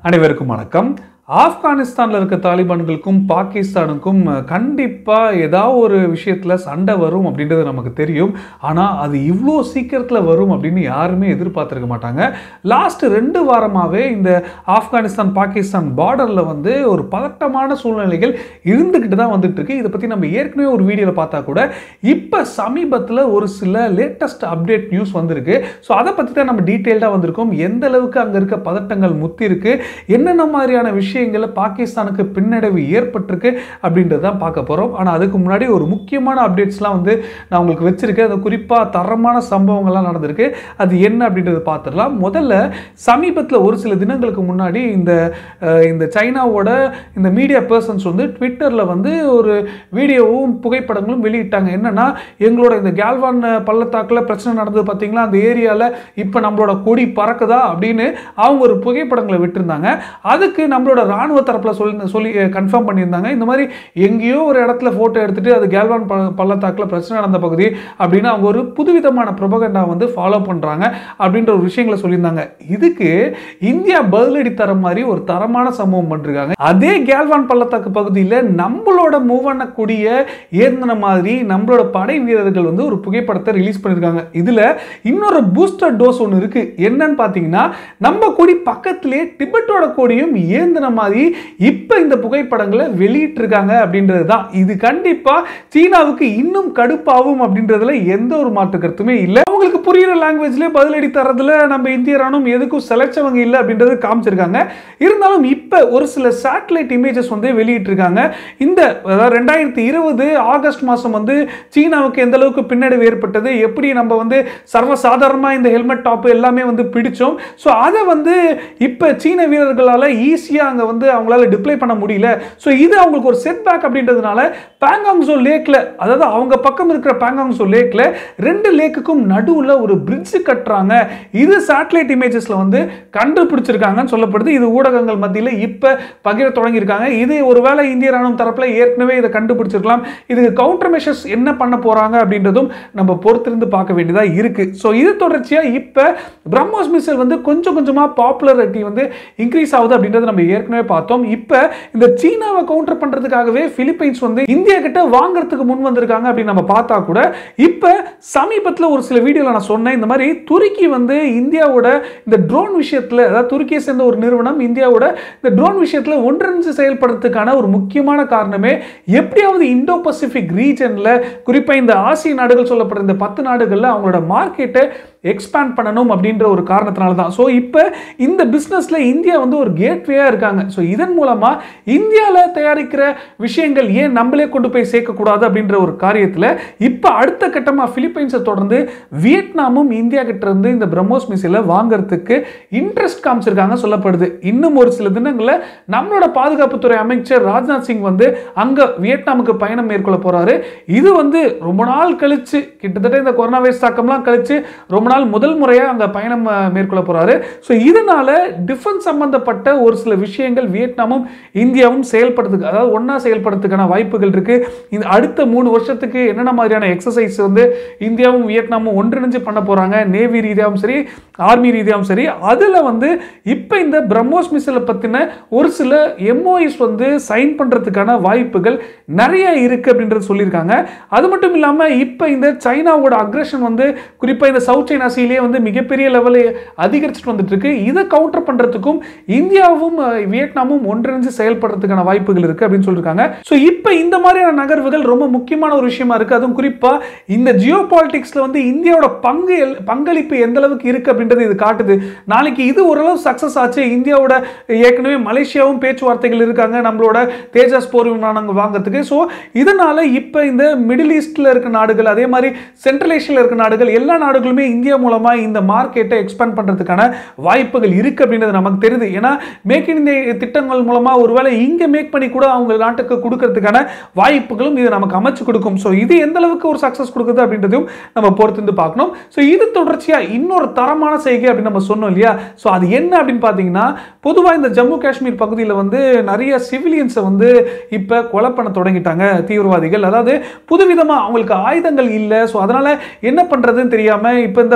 அனைவருக்கும் வணக்கம் ஆப்கானிஸ்தானில் இருக்க தாலிபான்களுக்கும் பாகிஸ்தானுக்கும் கண்டிப்பாக ஏதாவது ஒரு விஷயத்தில் சண்டை வரும் அப்படின்றது நமக்கு தெரியும் ஆனால் அது இவ்வளோ சீக்கிரத்தில் வரும் அப்படின்னு யாருமே எதிர்பார்த்துருக்க மாட்டாங்க லாஸ்ட் ரெண்டு வாரமாகவே இந்த ஆப்கானிஸ்தான் பாகிஸ்தான் பார்டரில் வந்து ஒரு பதட்டமான சூழ்நிலைகள் இருந்துக்கிட்டு தான் வந்துட்டு இருக்கு இதை பற்றி நம்ம ஏற்கனவே ஒரு வீடியோவில் பார்த்தா கூட இப்போ சமீபத்தில் ஒரு சில லேட்டஸ்ட் அப்டேட் நியூஸ் வந்திருக்கு ஸோ அதை பற்றி தான் நம்ம டீட்டெயில்டாக வந்திருக்கோம் எந்த அளவுக்கு அங்கே இருக்க பதட்டங்கள் முத்தி இருக்கு என்னென்ன மாதிரியான விஷயங்களை பாகிஸ்தானுக்கு பின்னடைவு ஏற்பட்டிருக்கு அப்படின்றது தான் பார்க்க போகிறோம் ஆனால் அதுக்கு முன்னாடி ஒரு முக்கியமான அப்டேட்ஸ்லாம் வந்து நான் உங்களுக்கு வச்சிருக்கேன் அது குறிப்பாக தரமான சம்பவங்கள்லாம் நடந்திருக்கு அது என்ன அப்படின்றத பார்த்துடலாம் முதல்ல சமீபத்தில் ஒரு சில தினங்களுக்கு முன்னாடி இந்த அஹ், இந்த சைனாவோட இந்த மீடியா பர்சன்ஸ் வந்து ட்விட்டரில் வந்து ஒரு வீடியோவும் புகைப்படங்களும் வெளியிட்டாங்க என்னன்னா எங்களோட இந்த கேல்வான் பள்ளத்தாக்கில் பிரச்சனை நடந்தது பார்த்தீங்களா அந்த ஏரியாவில் இப்போ நம்மளோட கொடி பறக்குதா அப்படின்னு அவங்க ஒரு புகைப்படங்களை விட்டிருந்தாங்க அதுக்கு நம்மளோட ராணுவ தரப்பில் சொல்லி சொல்லி கன்ஃபார்ம் பண்ணியிருந்தாங்க இந்த மாதிரி எங்கேயோ ஒரு இடத்துல ஃபோட்டோ எடுத்துட்டு அது கேல்வான் ப- பள்ளத்தாக்குல பிரச்சனை நடந்த பகுதி அப்படின்னு அவங்க ஒரு புதுவிதமான ப்ரொபகண்டா வந்து ஃபாலோ பண்ணுறாங்க அப்படின்ற ஒரு விஷயங்களை சொல்லியிருந்தாங்க இதுக்கு இந்தியா பதிலடி தர மாதிரி ஒரு தரமான சம்பவம் பண்ணிருக்காங்க அதே கேல்வான் பள்ளத்தாக்கு பகுதியில் நம்மளோட மூவண்ண கொடிய ஏந்தின மாதிரி நம்மளோட படை வீரர்கள் வந்து ஒரு புகைப்படத்தை ரிலீஸ் பண்ணியிருக்காங்க இதில் இன்னொரு பூஸ்டர் டோஸ் ஒன்று இருக்கு என்னன்னு பார்த்தீங்கன்னா நம்ம கொடி பக்கத்திலே டிபெட்டோட கொடியும் ஏந்தின மாதிரி இப்போ இந்த புகைப்படங்களை வெளியிட்டிருக்காங்க அப்படின்றது தான் இது கண்டிப்பாக சீனாவுக்கு இன்னும் கடுப்பாகும் அப்படின்றதுல எந்த ஒரு மாற்று கருத்துமே இல்லை அவங்களுக்கு புரியுற லாங்குவேஜ்லேயே பதிலடி தரதுல நம்ம இந்திய ராணுவம் எதுக்கும் செலச்சவங்க இல்லை அப்படின்றது காமிச்சிருக்காங்க இருந்தாலும் இப்போ ஒரு சில சேட்டலைட் இமேஜஸ் வந்து வெளியிட்டிருக்காங்க இந்த அதாவது ரெண்டாயிரத்தி இருபது ஆகஸ்ட் மாதம் வந்து சீனாவுக்கு எந்த அளவுக்கு பின்னடைவு ஏற்பட்டது எப்படி நம்ம வந்து சர்வசாதாரணமாக இந்த ஹெல்மெட் டாப் எல்லாமே வந்து பிடிச்சோம் ஸோ அதை வந்து இப்போ சீன வீரர்களால் ஈஸியாக அங்கே வந்து அவங்களால டிப்ளை பண்ண முடியல ஸோ இது அவங்களுக்கு ஒரு செட் பேக் அப்படின்றதுனால பேங்காங்ஸோ லேக்கில் அதாவது அவங்க பக்கம் இருக்கிற பேங்காங்ஸோ லேக்கில் ரெண்டு லேக்குக்கும் நடுவில் ஒரு பிரிட்ஜ் கட்டுறாங்க இது சேட்டலைட் இமேஜஸில் வந்து கண்டுபிடிச்சிருக்காங்கன்னு சொல்லப்படுது இது ஊடகங்கள் மத்தியில் இப்போ பகிர தொடங்கியிருக்காங்க இது ஒருவேளை இந்திய ராணுவம் தரப்பில் ஏற்கனவே இதை கண்டுபிடிச்சிருக்கலாம் இதுக்கு கவுண்டர் மெஷர்ஸ் என்ன பண்ண போகிறாங்க அப்படின்றதும் நம்ம பொறுத்திருந்து பார்க்க வேண்டியதாக இருக்குது ஸோ இது தொடர்ச்சியாக இப்போ பிரம்மோஸ் மிசைல் வந்து கொஞ்சம் கொஞ்சமாக பாப்புலரிட்டி வந்து இன்க்ரீஸ் ஆகுது அப்படின்றத நம்ம ஏற்கனவே பார்த்தோம் இப்போ இந்த சீனாவை கவுண்டர் பண்ணுறதுக்காகவே பிலிப்பைன்ஸ் வந்து இந்தியா கிட்ட வாங்குறதுக்கு முன் வந்திருக்காங்க அப்படின்னு நம்ம பார்த்தா கூட இப்போ சமீபத்தில் ஒரு சில வீடியோவில் நான் சொன்னேன் இந்த மாதிரி துருக்கி வந்து இந்தியாவோட இந்த ட்ரோன் விஷயத்தில் அதாவது துருக்கியை சேர்ந்த ஒரு நிறுவனம் இந்தியாவோட இந்த ட்ரோன் விஷயத்தில் ஒன்றிணைஞ்சு செயல்படுறதுக்கான ஒரு முக்கியமான காரணமே எப்படியாவது இந்தோ பசிபிக் ரீஜனில் குறிப்பாக இந்த ஆசிய நாடுகள் சொல்லப்படுற இந்த பத்து நாடுகளில் அவங்களோட மார்க்கெட்டை எக்ஸ்பேண்ட் பண்ணணும் அப்படின்ற ஒரு காரணத்தினால தான் ஸோ இப்போ இந்த பிஸ்னஸில் இந்தியா வந்து ஒரு கேட்வேயாக இருக்காங்க ஸோ இதன் மூலமாக இந்தியாவில் தயாரிக்கிற விஷயங்கள் ஏன் நம்மளே கொண்டு போய் சேர்க்கக்கூடாது அப்படின்ற ஒரு காரியத்தில் இப்போ அடுத்த கட்டமாக பிலிப்பைன்ஸை தொடர்ந்து வியட்நாமும் இந்தியா கிட்ட இருந்து இந்த பிரம்மோஸ் மிசைலை வாங்குறதுக்கு இன்ட்ரெஸ்ட் காமிச்சிருக்காங்க சொல்லப்படுது இன்னும் ஒரு சில தினங்களில் நம்மளோட பாதுகாப்புத்துறை அமைச்சர் ராஜ்நாத் சிங் வந்து அங்கே வியட்நாமுக்கு பயணம் மேற்கொள்ள போறாரு இது வந்து ரொம்ப நாள் கழிச்சு கிட்டத்தட்ட இந்த கொரோனா வைரஸ் தாக்கம்லாம் கழிச்சு ரொம்ப நாள் முதல் முறையாக அங்கே பயணம் அஹ், மேற்கொள்ள போறாரு ஸோ இதனால டிஃபென்ஸ் சம்பந்தப்பட்ட ஒரு சில விஷயங்கள் வியட்நாமும் இந்தியாவும் செயல்படுறதுக்கு அதாவது ஒன்றா செயல்படுறதுக்கான வாய்ப்புகள் இருக்கு இந்த அடுத்த மூணு வருஷத்துக்கு என்னென்ன மாதிரியான எக்ஸசைஸ் வந்து இந்தியாவும் வியட்நாமும் ஒன்றிணைஞ்சு பண்ண போறாங்க நேவி ரீதியாகவும் சரி ஆர்மி ரீதியாகவும் சரி அதில் வந்து இப்போ இந்த பிரம்மோஸ் மிசைலை பற்றின ஒரு சில எம்ஓஎஸ் வந்து சைன் பண்ணுறதுக்கான வாய்ப்புகள் நிறைய இருக்கு அப்படின்றது சொல்லியிருக்காங்க அது மட்டும் இல்லாமல் இப்போ இந்த சைனாவோட அக்ரஷன் வந்து குறிப்பாக இந்த சவுத் சைனா சீலே வந்து மிகப்பெரிய லெவலில் அதிகரிச்சுட்டு வந்துட்டு இருக்கு இதை கவுண்டர் பண்ணுறதுக்கும் இந்தியாவும் அஹ், வியட்நாமும் ஒன்றிணைஞ்சு செயல்படுறதுக்கான வாய்ப்புகள் இருக்கு அப்படின்னு சொல்லியிருக்காங்க ஸோ இப்போ இந்த மாதிரியான நகர்வுகள் ரொம்ப முக்கியமான ஒரு விஷயமா இருக்கு அதுவும் குறிப்பாக இந்த ஜியோ பாலிட்டிக்ஸில் வந்து இந்தியாவோட பங்கு எல்- பங்களிப்பு எந்த அளவுக்கு இருக்கு அப்படின்றது இது காட்டுது நாளைக்கு இது ஓரளவு சக்ஸஸ் ஆச்சு இந்தியாவோட ஏற்கனவே மலேசியாவும் பேச்சுவார்த்தைகள் இருக்காங்க நம்மளோட தேஜாஸ் போர் விமானங்கள் வாங்குறதுக்கு ஸோ இதனால இப்போ இந்த மிடில் ஈஸ்டில் இருக்க நாடுகள் அதே மாதிரி சென்ட்ரல் ஏஷியாவில் இருக்க நாடுகள் எல்லா நாடுகளுமே இந்தியா மூலமாக இந்த மார்க்கெட்டை எக்ஸ்பேண்ட் பண்ணுறதுக்கான வாய்ப்புகள் இருக்கு அப்படின்றது நமக்கு தெரியுது ஏன்னா மேக் இன் இந்தியா திட்டங்கள் மூலமாக ஒருவேளை இங்கே மேக் பண்ணி கூட அவங்க நாட்டுக்கு கொடுக்கறதுக்கான வாய்ப்புகளும் இது நமக்கு அமைச்சு கொடுக்கும் ஸோ இது எந்த அளவுக்கு ஒரு சக்ஸஸ் கொடுக்குது அப்படின்றதையும் நம்ம பொறுத்திருந்து பார்க்கணும் ஸோ இது தொடர்ச்சியாக இன்னொரு தரமான செய்கை அப்படின்னு நம்ம சொன்னோம் இல்லையா ஸோ அது என்ன அப்படின்னு பார்த்தீங்கன்னா பொதுவாக இந்த ஜம்மு காஷ்மீர் பகுதியில் வந்து நிறைய சிவிலியன்ஸை வந்து இப்போ கொலை பண்ண தொடங்கிட்டாங்க தீவிரவாதிகள் அதாவது புதுவிதமாக அவங்களுக்கு ஆயுதங்கள் இல்லை ஸோ அதனால் என்ன பண்ணுறதுன்னு தெரியாமல் இப்போ இந்த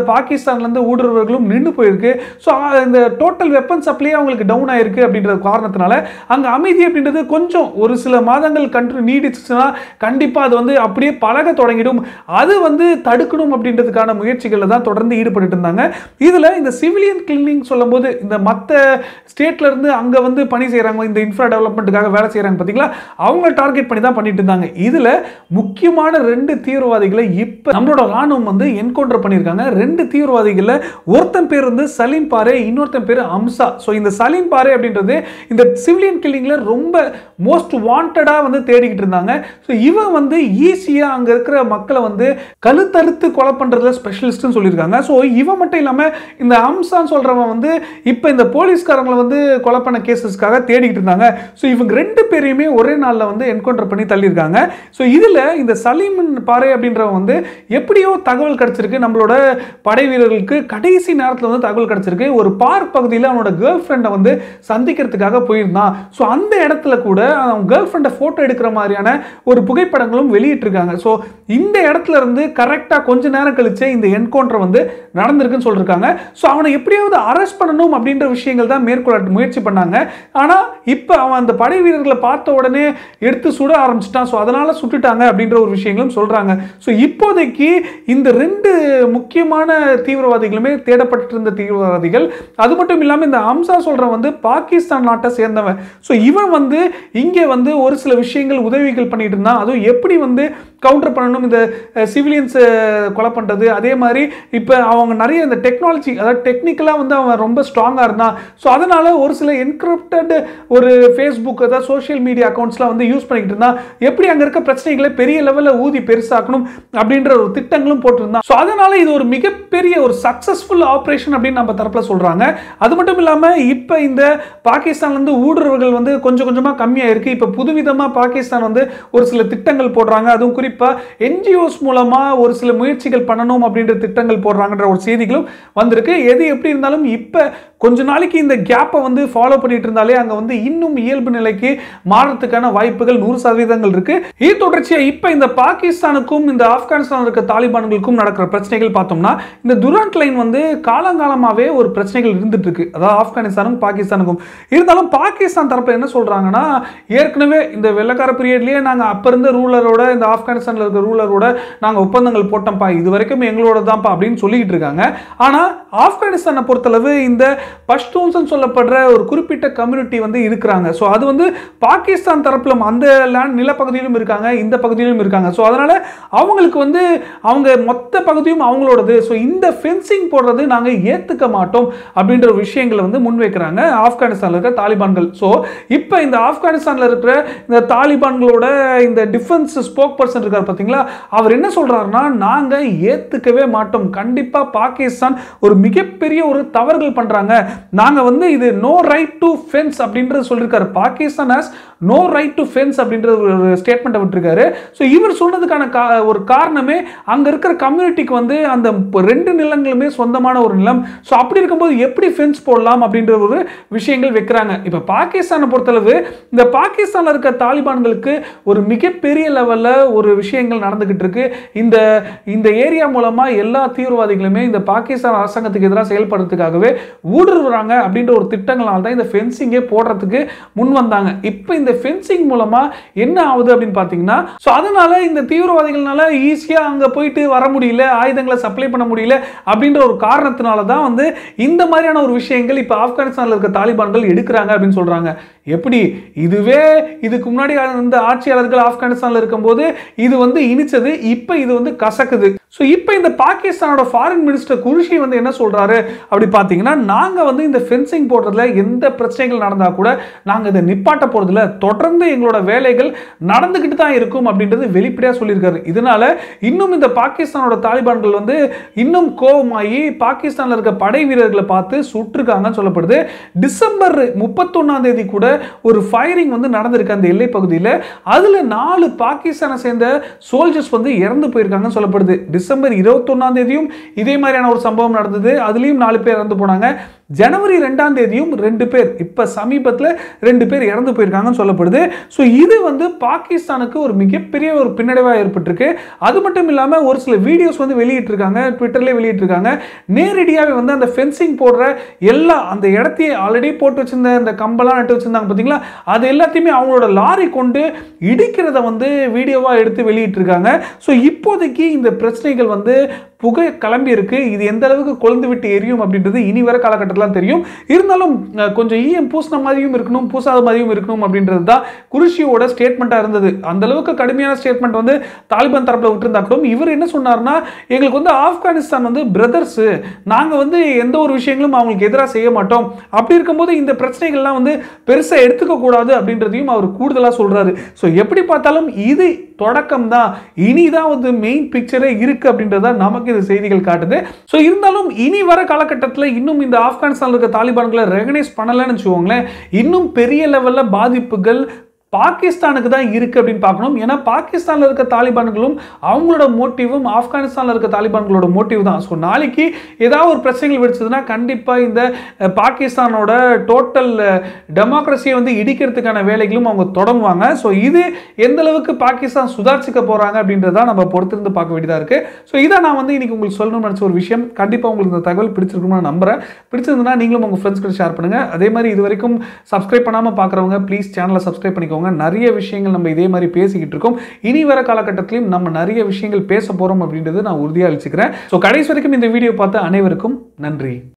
பாகிஸ்தான்லேருந்து ஊடுருவர்களும் நின்று போயிருக்கு ஸோ இந்த டோட்டல் வெப்பன் சப்ளை அவங்களுக்கு டவுன் ஆயிருக்கு அப்படின்ற காரணத்தினால அங்கே அமைதி அப்படின்றது கொஞ்சம் ஒரு சில மாதங்கள் கன்று நீடிச்சுன்னா கண்டிப்பாக அது வந்து அப்படியே பழக தொடங்கிடும் அது வந்து தடுக்கணும் அப்படின்றதுக்கான முயற்சிகளில் தான் தொடர்ந்து ஈடுபட்டு இருந்தாங்க இதில் இந்த சிவிலியன் கிளீனிங் சொல்லும்போது இந்த மற்ற ஸ்டேட்ல இருந்து அங்கே வந்து பணி செய்கிறாங்க இந்த இன்ஃப்ரா டெவலப்மெண்ட்டுக்காக வேலை செய்கிறாங்க பார்த்தீங்களா அவங்க டார்கெட் பண்ணி தான் பண்ணிட்டு இருந்தாங்க இதில் முக்கியமான ரெண்டு தீவிரவாதிகளை இப்போ நம்மளோட ராணுவம் வந்து என்கவுண்டர் பண்ணியிருக்காங்க ரெண்டு தீவிரவாதிகளில் ஒருத்தன் பேர் வந்து சலீம் பாரே இன்னொருத்தன் பேர் அம்சா ஸோ இந்த சலீம் பாரே அப்படின்றது இந்த சிவிலியன் கில்லிங்கில் ரொம்ப மோஸ்ட் வாண்டடாக வந்து தேடிக்கிட்டு இருந்தாங்க ஸோ இவன் வந்து ஈஸியாக அங்கே இருக்கிற மக்களை வந்து கழுத்தறுத்து கொலை பண்ணுறதுல ஸ்பெஷலிஸ்ட்னு சொல்லியிருக்காங்க ஸோ இவன் மட்டும் இல்லாமல் இந்த அம்சான்னு சொல்கிறவன் வந்து இப்போ இந்த போலீஸ்காரங்களை வந்து கொலை பண்ண கேசஸ்க்காக தேடிக்கிட்டு இருந்தாங்க ஸோ இவங்க ரெண்டு பேரையுமே ஒரே நாளில் வந்து என்கவுண்டர் பண்ணி தள்ளியிருக்காங்க ஸோ இதில் இந்த சலீமன் பாறை அப்படின்றவன் வந்து எப்படியோ தகவல் கிடச்சிருக்கு நம்மளோட படை வீரர்களுக்கு கடைசி நேரத்தில் வந்து தகவல் கிடச்சிருக்கு ஒரு பார்க் பகுதியில் அவனோட கேர்ள் ஃப்ரெண்டை வந்து சந்திக்கிறதுக்காக போயிருந்தான் ஸோ அந்த இடத்துல கூட அவன் கேர்ள் ஃப்ரெண்டை ஃபோட்டோ எடுக்கிற மாதிரியான ஒரு புகைப்படங்களும் வெளியிட்டிருக்காங்க ஸோ இந்த இடத்துல இருந்து கரெக்டாக கொஞ்ச நேரம் கழிச்சு இந்த என்கவுண்டர் வந்து நடந்திருக்குன்னு சொல்லியிருக்காங்க ஸோ அவனை எப்படியாவது அரெஸ்ட் பண்ணணும் அப்படின்ற விஷயங்கள் தான் மேற்கொள்ள முயற்சி பண்ணாங்க ஆனால் இப்போ அவன் அந்த படை வீரர்களை பார்த்த உடனே எடுத்து சுட ஆரம்பிச்சிட்டான் ஸோ அதனால சுட்டுட்டாங்க அப்படின்ற ஒரு விஷயங்களும் சொல்றாங்க ஸோ இப்போதைக்கு இந்த ரெண்டு முக்கியமான தீவிரவாதிகளுமே தேடப்பட்டு இருந்த தீவிரவாதிகள் அது மட்டும் இல்லாமல் இந்த அம்சா சொல்றவன் வந்து பாகிஸ்தான் நாட்டை சேர்ந்தவன் ஸோ இவன் வந்து இங்கே வந்து ஒரு சில விஷயங்கள் உதவிகள் பண்ணிட்டு இருந்தான் அதுவும் எப்படி வந்து கவுண்டர் பண்ணணும் இந்த சிவிலியன்ஸை கொலை பண்ணுறது அதே மாதிரி இப்போ அவங்க நிறைய இந்த டெக்னாலஜி அதாவது டெக்னிக்கலாக வந்து அவன் ரொம்ப ஸ்ட்ராங்காக இருந்தான் ஸோ அதனால் ஒரு சில என்கிரிப்டட் ஒரு ஃபேஸ்புக் அதாவது சோஷியல் மீடியா அக்கௌண்ட்ஸ்லாம் வந்து யூஸ் பண்ணிக்கிட்டு இருந்தான் எப்படி அங்கே இருக்க பிரச்சனைகளை பெரிய லெவலில் ஊதி பெருசாக்கணும் அப்படின்ற ஒரு திட்டங்களும் போட்டிருந்தான் ஸோ அதனால் இது ஒரு மிகப்பெரிய ஒரு சக்ஸஸ்ஃபுல் ஆப்ரேஷன் அப்படின்னு நம்ம தரப்பில் சொல்கிறாங்க அது மட்டும் இல்லாமல் இப்போ இந்த பாகிஸ்தான்லேருந்து ஊடுருவர்கள் வந்து கொஞ்சம் கொஞ்சமாக கம்மியாக இருக்குது இப்போ புதுவிதமாக பாகிஸ்தான் வந்து ஒரு சில திட்டங்கள் போடுறாங்க அதுவும் குறிப்பாக என்ஜிஓஸ் மூலமாக ஒரு சில முயற்சிகள் பண்ணணும் அப்படின்ற திட்டங்கள் போடுறாங்கன்ற ஒரு செய்திகளும் வந்திருக்கு எது எப்படி இருந்தாலும் இப்போ கொஞ்ச நாளைக்கு இந்த கேப்பை வந்து ஃபாலோ பண்ணிட்டு இருந்தாலே அங்கே வந்து இன்னும் இயல்பு நிலைக்கு மாறத்துக்கான வாய்ப்புகள் நூறு சதவீதங்கள் இருக்கு இது தொடர்ச்சியாக இப்போ இந்த பாகிஸ்தானுக்கும் இந்த ஆப்கானிஸ்தான் இருக்க தாலிபான்களுக்கும் நடக்கிற பிரச்சனைகள் பார்த்தோம்னா இந்த துராண்ட் லைன் வந்து காலங்காலமாகவே ஒரு பிரச்சனைகள் இருந்துட்டு இருக்கு அதாவது ஆப்கானிஸ்தானுக்கும் பாகிஸ்தானுக்கும் இருந்தாலும் பாகிஸ்தான் தரப்பில் என்ன சொல்றாங்கன்னா ஏற்கனவே இந்த வெள்ளக்கார பீரியட்லயே நாங்கள் அப்போ இருந்த ரூலரோட இந்த ஆப்கானிஸ்தானில் இருக்க ரூலரோட நாங்கள் ஒப்பந்தங்கள் போட்டோம்ப்பா இது வரைக்கும் எங்களோட தான்ப்பா அப்படின்னு சொல்லிக்கிட்டு இருக்காங்க ஆனால் ஆப்கானிஸ்தானை பொறுத்தளவு இந்த பஷ்டூன்ஸ் சொல்லப்படுற ஒரு குறிப்பிட்ட கம்யூனிட்டி வந்து இருக்கிறாங்க ஸோ அது வந்து பாகிஸ்தான் தரப்பிலும் அந்த லேண்ட் நிலப்பகுதியிலும் இருக்காங்க இந்த பகுதியிலும் இருக்காங்க ஸோ அதனால அவங்களுக்கு வந்து அவங்க மொத்த பகுதியும் அவங்களோடது ஸோ இந்த ஃபென்சிங் போடுறது நாங்கள் ஏற்றுக்க மாட்டோம் அப்படின்ற ஒரு விஷயங்களை வந்து முன்வைக்கிறாங்க ஆப்கானிஸ்தானில் இருக்க தாலிபான்கள் ஸோ இப்போ இந்த ஆப்கானிஸ்தானில் இருக்கிற இந்த தாலிபான்களோட இந்த டிஃபென்ஸ் ஸ்போக் பர்சன் இருக்கார் பார்த்தீங்களா அவர் என்ன சொல்றாருன்னா நாங்கள் ஏற்றுக்கவே மாட்டோம் கண்டிப்பாக பாகிஸ்தான் ஒரு மிகப்பெரிய ஒரு தவறுகள் பண்ணுறாங்க நாங்கள் வந்து இது நோ ரைட் டு ஃபென்ஸ் அப்படின்றது சொல்லியிருக்காரு Pakistan has no right to fence அப்படின்ற ஒரு ஸ்டேட்மெண்ட்டை விட்டுருக்காரு ஸோ இவர் சொன்னதுக்கான கா ஒரு காரணமே அங்கே இருக்கிற கம்யூனிட்டிக்கு வந்து அந்த ப- ரெண்டு நிலங்களுமே சொந்தமான ஒரு நிலம் ஸோ அப்படி இருக்கும்போது எப்படி ஃபென்ஸ் போடலாம் அப்படின்ற ஒரு விஷயங்கள் வைக்கிறாங்க இப்போ பாகிஸ்தானை பொறுத்தளவு இந்த பாகிஸ்தானில் இருக்க தாலிபான்களுக்கு ஒரு மிகப்பெரிய லெவலில் ஒரு விஷயங்கள் நடந்துகிட்டு இருக்கு இந்த இந்த ஏரியா மூலமாக எல்லா தீவிரவாதிகளுமே இந்த பாகிஸ்தான் அரசாங்கத்துக்கு எதிராக செயல்படுறதுக்காகவே ஊடுருவுறாங்க அப்படின்ற ஒரு திட்டங்களால் தான் இந்த ஃபென்சிங்கே போடுறதுக்கு முன் வந்தாங்க இப்போ இந்த ஃபென்சிங் மூலமாக என்ன ஆகுது அப்படின்னு பார்த்தீங்கன்னா ஸோ அதனால இந்த தீவிரவாதிகள்னால ஈஸியாக அங்கே போயிட்டு வர முடியல ஆயுதங்களை சப்ளை பண்ண முடியல அப்படின்ற ஒரு காரணத்தினால தான் வந்து இந்த மாதிரியான ஒரு விஷயங்கள் இப்போ ஆப்கானிஸ்தானில் இருக்க தாலிபான்கள் எடுக்கிறாங்க அப்படின்னு சொல்கிறாங்க எப்படி இதுவே இதுக்கு முன்னாடி இருந்த ஆட்சியாளர்கள் ஆப்கானிஸ்தானில் இருக்கும்போது இது வந்து இனிச்சது இப்போ இது வந்து கசக்குது ஸோ இப்போ இந்த பாகிஸ்தானோட ஃபாரின் மினிஸ்டர் குருஷி வந்து என்ன சொல்றாரு அப்படி பார்த்தீங்கன்னா நாங்கள் வந்து இந்த ஃபென்சிங் போடுறதுல எந்த பிரச்சனைகள் நடந்தால் கூட நாங்கள் இதை நிப்பாட்ட போகிறதுல தொடர்ந்து எங்களோட வேலைகள் நடந்துக்கிட்டு தான் இருக்கும் அப்படின்றது வெளிப்படையாக சொல்லியிருக்காரு இதனால இன்னும் இந்த பாகிஸ்தானோட தாலிபான்கள் வந்து இன்னும் கோபமாகி பாகிஸ்தானில் இருக்க படை வீரர்களை பார்த்து சுட்டிருக்காங்கன்னு சொல்லப்படுது டிசம்பர் முப்பத்தொன்னாம் தேதி கூட ஒரு ஃபயரிங் வந்து நடந்திருக்கு அந்த எல்லை பகுதியில் அதில் நாலு பாகிஸ்தானை சேர்ந்த சோல்ஜர்ஸ் வந்து இறந்து போயிருக்காங்கன்னு சொல்லப்படுது டிசம்பர் இருபத்தொன்னாம் தேதியும் இதே மாதிரியான ஒரு சம்பவம் நடந்தது அதுலேயும் நாலு பேர் இறந்து போனாங்க ஜனவரி ரெண்டாம் தேதியும் ரெண்டு பேர் இப்போ சமீபத்தில் ரெண்டு பேர் இறந்து போயிருக்காங்கன்னு சொல்லப்படுது ஸோ இது வந்து பாகிஸ்தானுக்கு ஒரு மிகப்பெரிய ஒரு பின்னடைவாக ஏற்பட்டிருக்கு அது மட்டும் இல்லாமல் ஒரு சில வீடியோஸ் வந்து வெளியிட்டிருக்காங்க ட்விட்டர்லேயே வெளியிட்டிருக்காங்க நேரடியாகவே வந்து அந்த ஃபென்சிங் போடுற எல்லா அந்த இடத்தையே ஆல்ரெடி போட்டு வச்சிருந்த இந்த கம்பெல்லாம் நட்டு வச்சிருந்தாங்க பார்த்தீங்களா அது எல்லாத்தையுமே அவங்களோட லாரி கொண்டு இடிக்கிறத வந்து வீடியோவாக எடுத்து வெளியிட்டிருக்காங்க ஸோ இப்போதைக்கு இந்த பிரச்சனைகள் வந்து புகை கிளம்பி இருக்கு இது எந்த அளவுக்கு கொழுந்து விட்டு எரியும் அப்படின்றது இனி வர காலகட்டத்தில் தெரியும் இருந்தாலும் அஹ், கொஞ்சம் ஈயம் பூசின மாதிரியும் இருக்கணும் பூசாத மாதிரியும் இருக்கணும் அப்படின்றது தான் குருஷியோட ஸ்டேட்மெண்ட்டாக இருந்தது அந்த அளவுக்கு கடுமையான ஸ்டேட்மெண்ட் வந்து தாலிபான் தரப்பில் விட்டுருந்தா கூட இவர் என்ன சொன்னார்னா எங்களுக்கு வந்து ஆப்கானிஸ்தான் வந்து பிரதர்ஸு நாங்கள் வந்து எந்த ஒரு விஷயங்களும் அவங்களுக்கு எதிராக செய்ய மாட்டோம் அப்படி இருக்கும்போது இந்த பிரச்சனைகள்லாம் வந்து பெருசாக எடுத்துக்க கூடாது அப்படின்றதையும் அவர் கூடுதலாக சொல்றாரு ஸோ எப்படி பார்த்தாலும் இது தொடக்கம் தான் இனிதான் வந்து மெயின் பிக்சரே இருக்கு அப்படின்றத நமக்கு இந்த செய்திகள் காட்டுது ஸோ இருந்தாலும் இனி வர காலகட்டத்தில் இன்னும் இந்த ஆப்கானிஸ்தானில் இருக்க தாலிபான்களை ரெகனைஸ் பண்ணலைன்னு வச்சுக்கோங்களேன் இன்னும் பெரிய லெவலில் பாதிப்புகள் பாகிஸ்தானுக்கு தான் இருக்கு அப்படின்னு பார்க்கணும் ஏன்னா பாகிஸ்தானில் இருக்க தாலிபான்களும் அவங்களோட மோட்டிவும் ஆப்கானிஸ்தானில் இருக்க தாலிபான்களோட மோட்டிவ் தான் ஸோ நாளைக்கு ஏதாவது ஒரு பிரச்சனைகள் வெடிச்சதுன்னா கண்டிப்பாக இந்த அஹ், பாகிஸ்தானோட டோட்டல் டெமோக்ரஸியை வந்து இடிக்கிறதுக்கான வேலைகளும் அவங்க தொடங்குவாங்க ஸோ இது எந்த அளவுக்கு பாகிஸ்தான் சுதாரிச்சுக்க போகிறாங்க அப்படின்றத நம்ம பொறுத்திருந்து பார்க்க வேண்டியதாக இருக்குது ஸோ இதை நான் வந்து இன்னைக்கு உங்களுக்கு சொல்லணும்னு நினச்ச ஒரு விஷயம் கண்டிப்பாக உங்களுக்கு இந்த தகவல் பிடிச்சிருக்கும்னு நான் நம்புறேன் பிடிச்சிருந்ததுன்னா நீங்களும் உங்கள் ஃப்ரெண்ட்ஸ் கிட்ட ஷேர் பண்ணுங்கள் அதே மாதிரி இது வரைக்கும் சப்ஸ்கிரைப் பண்ணாமல் பார்க்குறவங்க ப்ளீஸ் சேனலை சப்ஸ்கிரைப் பண்ணிக்கோங்க நிறைய விஷயங்கள் நம்ம இதே மாதிரி பேசிக்கிட்டு இருக்கோம் இனி வர காலகட்டத்திலையும் நம்ம நிறைய விஷயங்கள் பேச போகிறோம் அப்படின்றது நான் உறுதியாக அளிச்சுக்கிறேன் ஸோ கடைசி வரைக்கும் இந்த வீடியோ பார்த்த அனைவருக்கும் நன்றி